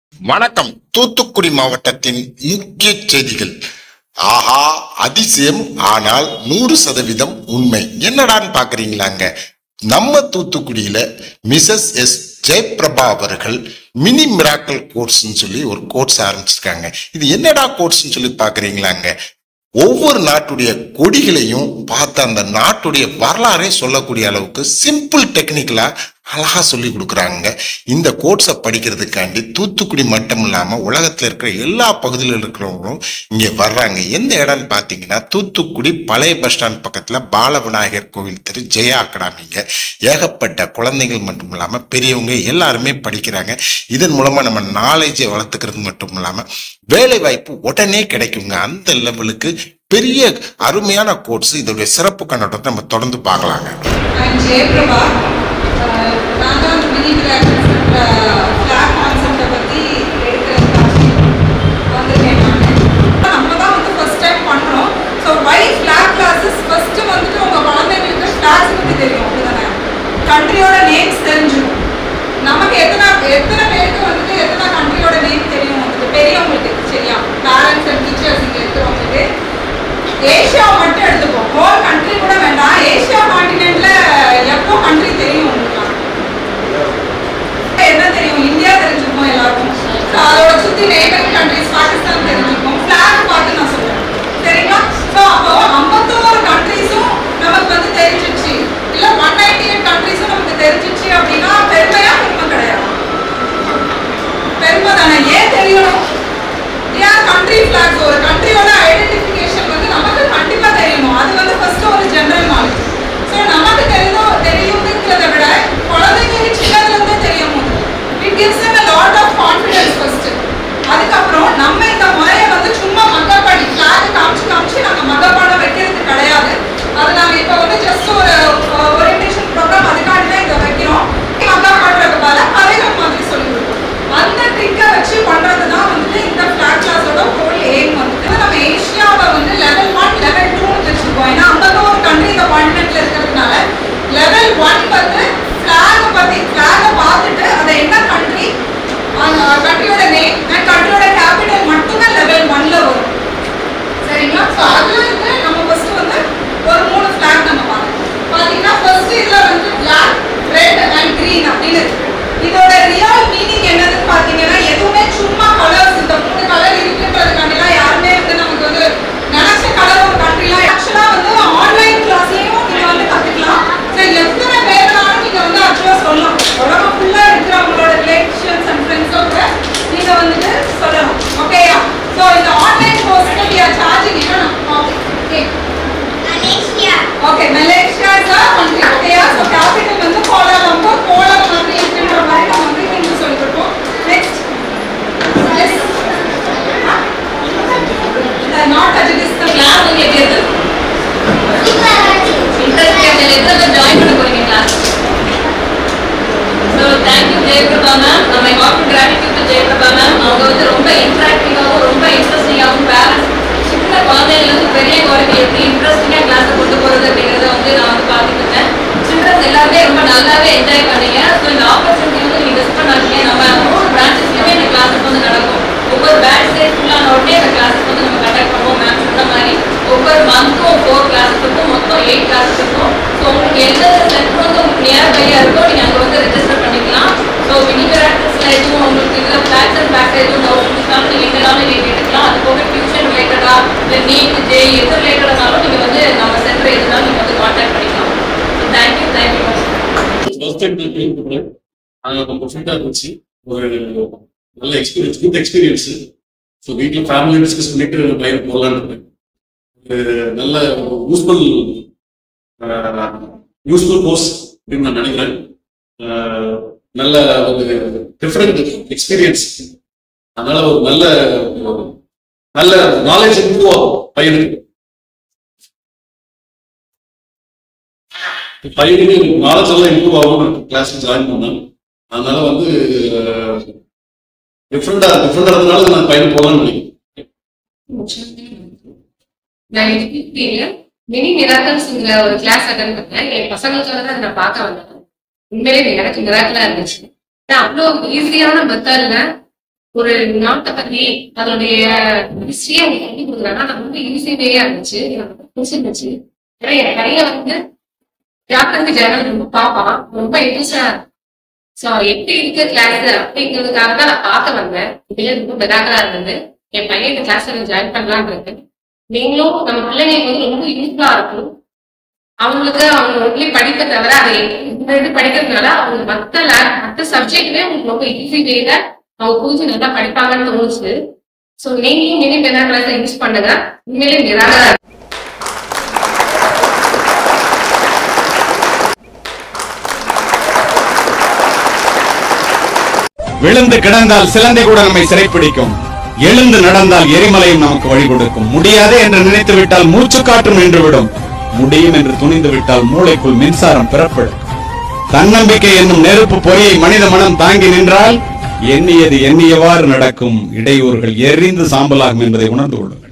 வணக்கம் தூத்துக்குடி மாவட்டத்தின் முக்கிய செய்திகள் ஆஹா அதிசயம் ஆனால் நூறு சதவீதம் உண்மை என்னடான்னு பாக்குறீங்களாங்க நம்ம தூத்துக்குடியில மிசஸ் எஸ் ஜெயபிரபா அவர்கள் மினி மிராக்கல் கோர்ஸ்னு சொல்லி ஒரு கோர்ஸ் ஆரம்பிச்சிருக்காங்க இது என்னடா கோர்ஸ்னு சொல்லி பாக்குறீங்களாங்க ஒவ்வொரு நாட்டுடைய கொடிகளையும் பார்த்து அந்த நாட்டுடைய வரலாறே சொல்லக்கூடிய அளவுக்கு சிம்பிள் டெக்னிக்கலா அழகா சொல்லி கொடுக்குறாங்க இந்த கோர்ஸை படிக்கிறதுக்காண்டி தூத்துக்குடி மட்டும் இல்லாம உலகத்துல இருக்கிற எல்லா பகுதியில் இருக்கிறவங்களும் இங்க வர்றாங்க எந்த இடம்னு பாத்தீங்கன்னா தூத்துக்குடி பழைய பஸ் ஸ்டாண்ட் பக்கத்துல பால விநாயகர் கோவில் தெரு ஜெயா அகாடமிங்க ஏகப்பட்ட குழந்தைகள் மட்டும் இல்லாம பெரியவங்க எல்லாருமே படிக்கிறாங்க இதன் மூலமா நம்ம நாலேஜை வளர்த்துக்கிறது மட்டும் இல்லாம வேலை வாய்ப்பு உடனே கிடைக்குங்க அந்த லெவலுக்கு பெரிய அருமையான கோர்ஸ் இதோடைய சிறப்பு கண்ணோட்டத்தை நம்ம தொடர்ந்து பார்க்கலாங்க I'm ஜெயபிரபா அஹ் நான் தான் மினி கிராஃபிக்ஸ் ஃபிளாக் கான்செப்டை பற்றி எடுக்கிறதுக்காக வந்திருக்கேன் நான் நம்ம தான் வந்து ஃபர்ஸ்ட் டைம் பண்ணுறோம் so why flag classes first வந்துட்டு உங்கள் குழந்தைங்களுக்கு ஃபிளாக்ஸ் பற்றி தெரியும் அப்படிதானே கண்ட்ரியோட நேம்ஸ் தெரிஞ்சிடும் நமக்கு எத்தனை எத்தனை பேருக்கு வந்துட்டு எத்தனை கண்ட்ரியோட நேம் தெரியும் வந்துட்டு பெரியவங்களுக்கு சரியா பேரண்ட்ஸ் அண்ட் டீச்சர்ஸ் இங்கே இருக்கிறவங்களுக்கு ஏஷியா மட்டும் எடுத்துப்போம் ஹோல் கண்ட்ரி கூட வேண்டாம் ஏஷியா காண்டினென்ட்ல எப்போ கண்ட்ரி தெரியும் உங்களுக்கு என்ன தெரியும் இந்தியா தெரிஞ்சுக்கும் எல்லாருக்கும் So, அதோட சுத்தி நெய்பர் கண்ட்ரிஸ் பாகிஸ்தான் தெரிஞ்சுக்கும் ஃபிளாக் பார்த்து நான் சொல்றேன் சரிங்களா ஸோ அப்போ ஐம்பத்தோரு கண்ட்ரிஸும் நமக்கு வந்து தெரிஞ்சிச்சு இல்ல ஒன் நைன்டி எயிட் கண்ட்ரிஸும் நமக்கு தெரிஞ்சிச்சு அப்படின்னா பெருமையா பெருமை கிடையாது பெருமை தானே ஏன் தெரியணும் ஏன் கண்ட்ரி ஃபிளாக்ஸ் ஒரு கண்ட்ரியோட ஐடென்டிஃபிகேஷன் வந்து நமக்கு கண்டிப்பா தெரியணும் அது வந்து ஃபர்ஸ்ட் ஒரு ஜெனரல் நாலேஜ் ஸோ நமக்கு தெரியும் தெரியுங்கிறத விட குழந்தைங்களுக்கு சின்னதுல இருந்தே தெரியும் it gives them a lot of confidence first அதுக்கப்புறம் நம்ம இந்த முறையை வந்து சும்மா மகப்பாடி ஃபிளாக் காமிச்சு காமிச்சு நாங்க மகப்பாட வைக்கிறது கிடையாது அது நாங்க இப்போ வந்து ஜஸ்ட் ஒரு ஓரியன்டேஷன் ப்ரோக்ராம் அதுக்காண்டி தான் இதை வைக்கிறோம் மகப்பாடுறது பல கதைகள் மாதிரி சொல்லி கொடுப்போம் அந்த ட்ரிக்கை வச்சு பண்றது தான் வந்துட்டு இந்த ஃபிளாக் கிளாஸோட ஹோல் எய்ம் வந்துட்டு நம்ம ஏஷியாவை வந்து லெவல் ஒன் லெவல் டூன்னு வச்சுருக்கோம் ஏன்னா ஐம்பத்தோரு கண்ட்ரி இந்த கான்டினென்ட்ல இருக்கிறதுனால லெவல் ஒன் வந்து ஃபிளாகை பத்தி ஃபிளாகை பார்த்துட்டு அதை என்ன கண்ட்ரி அந்த கண்ட்ரியோட நேம் அண்ட் கண்ட்ரியோட கேபிட்டல் மட்டுமே லெவல் ஒன்ல வரும் சரிங்களா ஸோ அதுல இருந்து நம்ம ஃபர்ஸ்ட் வந்து ஒரு மூணு ஃபிளாக் நம்ம பார்க்கணும் பார்த்தீங்கன்னா ஃபர்ஸ்ட் இதுல வந்து பிளாக் ரெட் அண்ட் கிரீன் அப்படின்னு இருக்கு இதோட ரியல் மீனிங் என்னதுன்னு பார்த்தீங்கன்னா எதுவுமே சும்மா கலர்ஸ் இந்த மூணு கலர் இருக்குன்றதுக்காண்டிலாம் யாருமே வந்து நமக்கு வந்து நினைச்ச கலர் ஒரு கண்ட்ரிலாம் ஆக்சுவலாக வந்து ஆன்லைன் கிளாஸ்லயும் நீங்க வந்து கத்துக்கலாம் ஸோ எத்தனை பேர்னாலும் நீங்க வந்து ஆக்சுவலாக சொல்லலாம் உலகம் ஃபுல்லா இருக்கிறவங்களோட ரிலேஷன்ஸ் அண்ட் ஃப்ரெண்ட்ஸோட நீங்க வந்துட்டு சொல்லலாம் ஓகேயா ஸோ இந்த ஆன்லைன் கோர்ஸ்க்கு we are charging என்ன okay okay Malaysia is a country ஓகேயா ஸோ கேபிட்டல் வந்து கோலாலம்பூர் கோலம் மாதிரி இருக்குன்ற மாதிரி நம்ம வந்து ஹிந்தி சொல்லி கொடுப்போம் next yes not touch this the class வந்து எப்படி இருக்கு இன்ட்ரெஸ்ட் எத்தனை பேர் ஜாயின் பண்ண போறீங்க class so thank you Jayaprabha ma'am நம்ம happy gratitude to Jayaprabha ma'am அவங்க வந்து ரொம்ப இன்ட்ராக்டிவாகவும் ரொம்ப இன்ட்ரெஸ்டிங்காகவும் பேரண்ட்ஸ் சின்ன குழந்தைங்கலேருந்து பெரியவங்க வரைக்கும் எப்படி இன்ட்ரெஸ்டிங்காக கிளாஸை கொண்டு போகிறது அப்படிங்கிறத வந்து நான் வந்து பார்த்துட்டு இருக்கேன் சில்ட்ரன்ஸ் எல்லாருமே ரொம்ப நல்லாவே என்ஜாய் பண்ணீங்க ஸோ இந்த ஆப்பர்ச்சுனிட்டி வந்து நீங்கள் மிஸ் பண்ணாதீங்க நம்ம மூணு பிரான்ச்சஸ்லையுமே இந்த கிளாஸஸ் வந்து நடக்கும் ஒவ்வொரு பேட்ச் டே ஃபுல்லான உடனே இந்த கிளாஸஸ் வந்து நம்ம கண்டக்ட் பண்ணுவோம் மேம் சொன்ன மாதிரி ஒவ்வொரு மந்த்தும் ஃபோர் கிளாஸஸ் இருக்கும் மொத்தம் எயிட் கிளாஸஸ் இருக்கும் ஸோ உங்களுக்கு எந்த சென்டர் வந்து உங்களுக்கு நியர் பையாக இருக்கோ நீங்கள் அங்கே வந்து ரெஜிஸ்டர் பண்ணிக்கலாம் ஸோ மினி கிராக்டர்ஸில் எதுவும் உங்களுக்கு இதில் ஃபிளாக்ஸ் அண்ட் பேக் எதுவும் டவுட் இருந்துச்சுனாலும் நீங்கள் எங்கேனாலும் நீங்கள் கேட்டுக்கலாம் அது போக டியூஷன் ரிலேட்டடாக இல்லை நீட் ஜே எது ரிலேட்டடானாலும் நீங்கள் வந்து நம்ம சென்டர் எதுனாலும் நீங்கள் வந்து காண்டாக்ட் பண்ணிக்கலாம் தேங்க்யூ தேங்க்யூ ஃபர்ஸ்ட் டைம் நான் ட்ரெயின் பண்ணேன் அது ரொம்ப ஃபிட்டாக இருந்துச்சு ஒரு நல்ல எக்ஸ்பீரியன்ஸ் குட் எக்ஸ்பீரியன்ஸ் ஸோ வீட்டில் ஃபேமிலி டிஸ்கஸ் பண்ணிட்டு பையன் போகலான்னு இருக்கேன் ஒரு நல்ல யூஸ்ஃபுல் யூஸ்ஃபுல் கோர்ஸ் அப்படின்னு நான் நினைக்கிறேன் அஹ், நல்ல ஒரு டிஃப்ரெண்ட் எக்ஸ்பீரியன்ஸ் அதனால ஒரு நல்ல நல்ல நாலேஜ் இம்ப்ரூவ் ஆகும் பையனுக்கு பையனுக்கு நாலேஜ் எல்லாம் இம்ப்ரூவ் ஆகும் கிளாஸ் ஜாயின் பண்ணேன் அதனால வந்து டிஃப்ரெண்டா டிஃப்ரெண்டா இருந்தனால நான் பையன் போகலான்னு நினைக்கிறேன் நான் எனக்கு மினி மிராக்கல்ஸ்ங்கிற ஒரு கிளாஸ் அட்டன் பண்ணேன் என் பசங்களுக்காக தான் நான் பார்க்க வந்தேன் உண்மையிலே எனக்கு மிராக்கலா இருந்துச்சு ஏன்னா அவ்வளோ ஈஸியான மெத்தட்ல ஒரு நாட்டை பத்தி அதனுடைய ஹிஸ்டரியை அவங்க சொல்லி கொடுக்குறாங்க அது ரொம்ப ஈஸியாவே இருந்துச்சு எனக்கு ரொம்ப பிடிச்சிருந்துச்சு ஏன்னா என் பையன் வந்து ஜாக்கிரதை ஜெயலலிதா ரொம்ப பார்ப்பான் ரொம்ப இன்ட்ரெஸ்டா ஸோ எப்படி இருக்கு கிளாஸ் அப்படிங்கிறதுக்காக தான் நான் பார்க்க வந்தேன் இதுல ரொம்ப பெதாகரா இருந்தது என் பையன் இந்த கிளாஸ்ல ஜாயின் பண்ணலாம்னு இருக்கு நீங்களும் நம்ம பிள்ளைங்களுக்கு வந்து ரொம்ப யூஸ்ஃபுல்லா இருக்கும் அவங்களுக்கு அவங்க ஒன்லி படிப்பை தவிர அதை இந்த இது படிக்கிறதுனால அவங்க மற்ற லே- மற்ற சப்ஜெக்ட்டுமே அவங்களுக்கு ரொம்ப ஈஸி வேல அவங்க புரிஞ்சு நல்லா படிப்பாங்கன்னு தோணுச்சு ஸோ நீங்களும் மினி பெதா கிளாஸ் யூஸ் பண்ணுங்க உண்மையிலே நிராகரா விழுந்து கிடந்தால் சிலந்தை கூட நம்மை சிறைப்பிடிக்கும் எழுந்து நடந்தால் எரிமலையும் நமக்கு வழி கொடுக்கும் முடியாதே என்று நினைத்து விட்டால் மூச்சு காற்றும் நின்றுவிடும் முடியும் என்று துணிந்து விட்டால் மூளைக்குள் மின்சாரம் பிறப்படும் தன்னம்பிக்கை என்னும் நெருப்பு பொறியை மனித மனம் தாங்கி நின்றால் எண்ணியது எண்ணியவாறு நடக்கும் இடையூறுகள் எரிந்து சாம்பலாகும் என்பதை உணர்ந்து கொள்ளுங்கள்